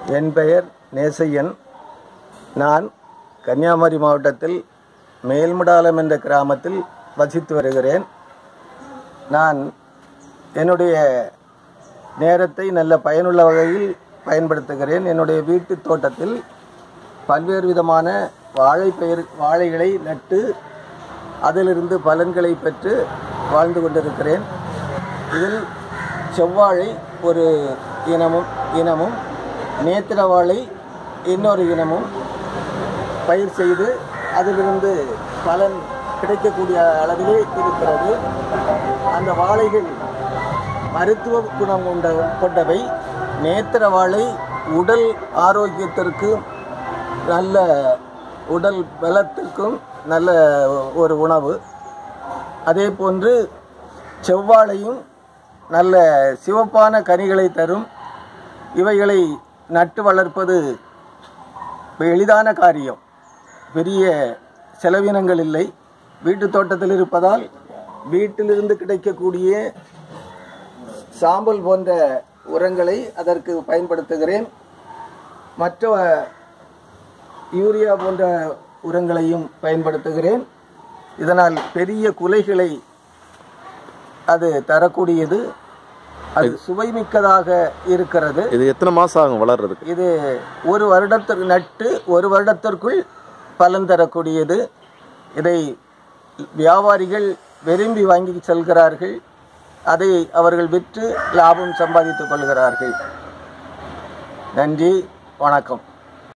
என் பெயர் நேசையன் நான் கன்னியாகுமரி மாவட்டத்தில் மேல்முடாலம் என்ற கிராமத்தில் வசித்து வருகிறேன் நான் என்னுடைய நேரத்தை நல்ல பயனுள்ள வகையில் பயன்படுத்துகிறேன் என்னுடைய வீட்டு தோட்டத்தில் பல்வேறு விதமான வாழை பயிர் வாழைகளை நட்டு அதிலிருந்து பலன்களை பெற்று வாழ்ந்து கொண்டிருக்கிறேன் இதில் செவ்வாழை ஒரு இனமும் இனமும் நேத்திர வாழை இன்னொரு இனமும் பயிர் செய்து அதிலிருந்து பலன் கிடைக்கக்கூடிய அளவிலே இருக்கிறது அந்த வாழைகள் மருத்துவ குணம் கொண்ட கொண்டவை நேத்திர வாழை உடல் ஆரோக்கியத்திற்கு நல்ல உடல் பலத்திற்கும் நல்ல ஒரு உணவு அதே போன்று செவ்வாழையும் நல்ல சிவப்பான கனிகளை தரும் இவைகளை நட்டு வளர்ப்பது எளிதான காரியம் பெரிய செலவினங்கள் இல்லை வீட்டு தோட்டத்தில் இருப்பதால் வீட்டிலிருந்து கிடைக்கக்கூடிய சாம்பல் போன்ற உரங்களை அதற்கு பயன்படுத்துகிறேன் மற்ற யூரியா போன்ற உரங்களையும் பயன்படுத்துகிறேன் இதனால் பெரிய குலைகளை அது தரக்கூடியது அது சுவைமிக்கதாக இருக்கிறது இது எத்தனை மாசம் ஆகும் வளர்றதுக்கு இது ஒரு வருடத்திற்கு நட்டு ஒரு வருடத்திற்குள் பலன் தரக்கூடியது இதை வியாபாரிகள் விரும்பி வாங்கி செல்கிறார்கள் அதை அவர்கள் விற்று லாபம் சம்பாதித்துக் கொள்கிறார்கள் நன்றி வணக்கம்